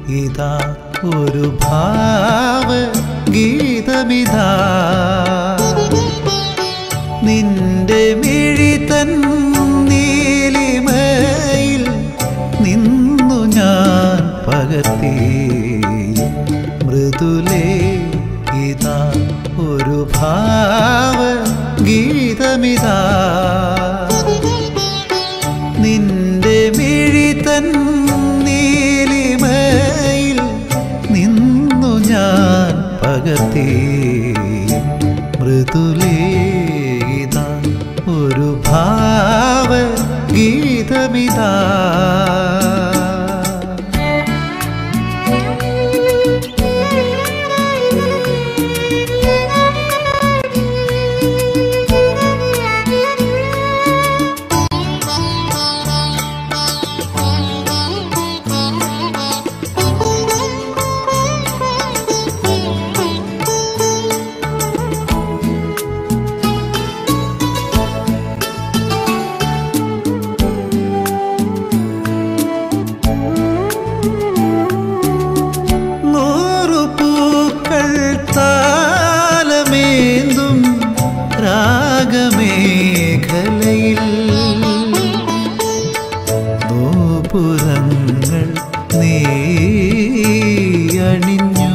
ഇതാ ഒരു ഭാവ ഗീതമിതാ നിന്റെ മിഴി തൻ നീലിമയിൽ നിന്നു ഞാൻ പകർത്തി മൃദുലേ ഇതാ ഒരു ഭാവ ഗീതമിതാ നിന്റെ മിഴി തൻ നീലിമയിൽ നിന്നു ഞാൻ പകർത്തി മൃദുലേത ഒരു ഭാവ ഗീതമിതാ നൂറു പൂക്കൾ താലമേന്തും രാഗമേഖലയിൽ നൂപുരങ്ങൾ നീ അണിഞ്ഞു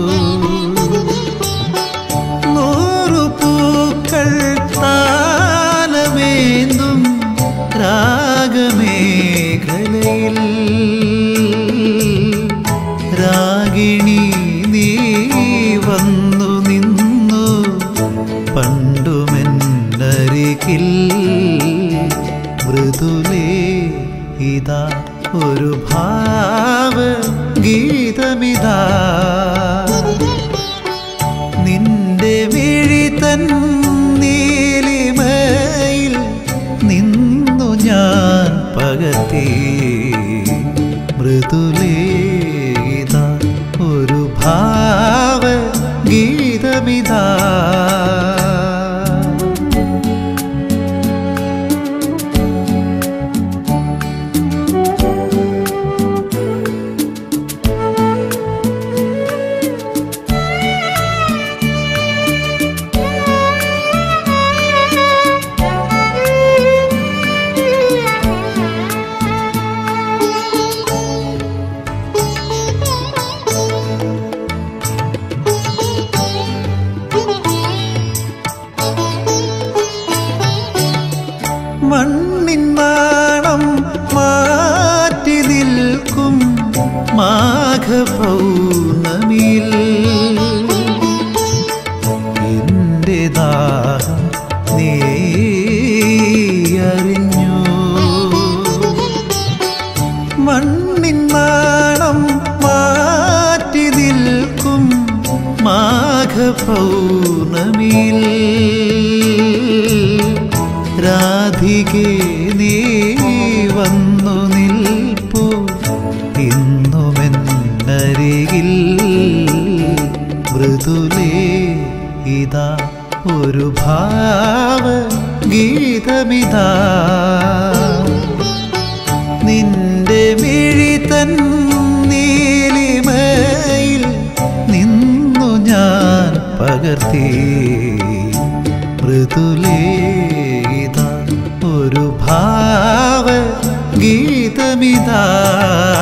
നൂറു പൂക്കൾ താലമേന്തും രാഗമേഖലയിൽ രാഗിണി നീ വന്നു നിന്നു പണ്ടുമെന്നരികിൽ മൃദുലേ ഇതാ ഒരു ഭാവ ഗീതമിതാ നിന്റെ വിഴി തൻ നീലിമയിൽ നിന്നു ഞാൻ പകർത്തി മൃദുലേത ഒരു ഭാവ ഗീതമിതാ മണ്ണിൻ നാണം മാറ്റി നിൽക്കും മാഘപൗർണമിയിൽ എന്റെ ദാഹം നീ അറിഞ്ഞു മണ്ണിൻ നാണം മാറ്റി നിൽക്കും മാഘപൗർണമിയിൽ രാധികെ നീ വന്നു നിൽപ്പു ഇന്നുമെന്നരികിൽ മൃദുലേ ഇതാ ഒരു ഭാവ ഗീതമിതാ നിന്റെ മിഴി തൻ നീലിമയിൽ നിന്നു ഞാൻ പകർത്തി മൃദുലേത ഒരു ഭാവ ഗീതമിതാ